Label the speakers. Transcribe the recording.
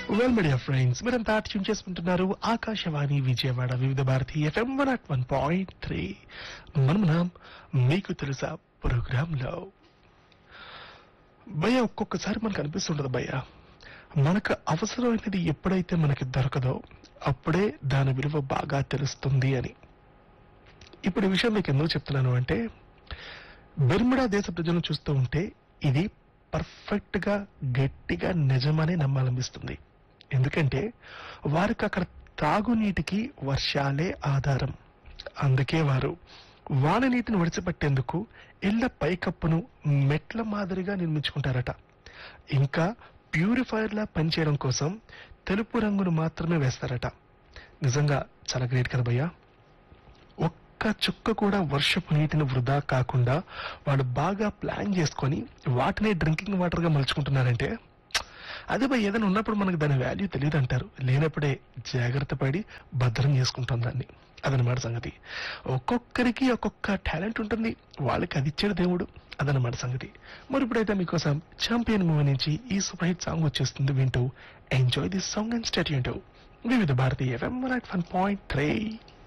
Speaker 1: well media friends మీరంతా tune చేసుకుంటున్నారు Akashvani Vijayawada Vividh Bharati FM one at one point three మనమున్నాం మీకు తెలుసా ప్రోగ్రామ్ లో భయ ఒక్కొక్కసారి మనకు అనిపిస్తుంటది భయ్య మనకు అవసరమైనది ఎప్పుడైతే మనకి దొరకదో అప్పుడే దాని విలువ బాగా తెలుస్తుంది అని ఇప్పుడు ఈ విషయం మీకు ఎందుకు చెప్తున్నాను అంటే బెర్ముడా దేశ ప్రజలను చూస్తూ ఉంటే ఇది పర్ఫెక్ట్ గా గట్టిగా నిజమని నమ్మాలనిపిస్తుంది ఎందుకంటే వారికి అక్కడ తాగునీటికి వర్షాలే ఆధారం అందుకే వారు వాన నీటిని విడిచిపెట్టేందుకు ఇళ్ల పైకప్పును మెట్ల మాదిరిగా నిర్మించుకుంటారట ఇంకా ప్యూరిఫైయర్లా పనిచేయడం కోసం తెలుపు రంగును మాత్రమే వేస్తారట నిజంగా చాలా గ్రేట్ కదా భయ్యా ఒక్క చుక్క కూడా వర్షపు నీటిని వృధా కాకుండా వాళ్ళు బాగా ప్లాన్ చేసుకొని వాటిని డ్రింకింగ్ వాటర్ గా మలుచుకుంటున్నారంటే అదే భయ్ ఏదైనా ఉన్నప్పుడు మనకు దాని వాల్యూ తెలియదు అంటారు లేనప్పుడే జాగ్రత్త పడి భద్రం చేసుకుంటాం దాన్ని అదనమాట సంగతి ఒక్కొక్కరికి ఒక్కొక్క టాలెంట్ ఉంటుంది వాళ్ళకి అది ఇచ్చాడు దేవుడు అదనమాట సంగతి మరి ఇప్పుడైతే మీకోసం ఛాంపియన్ మూవీ నుంచి ఈ సూపర్ హిట్ సాంగ్ వచ్చేస్తుంది వింటూ enjoy this song and state Vividh Bharati FM one point three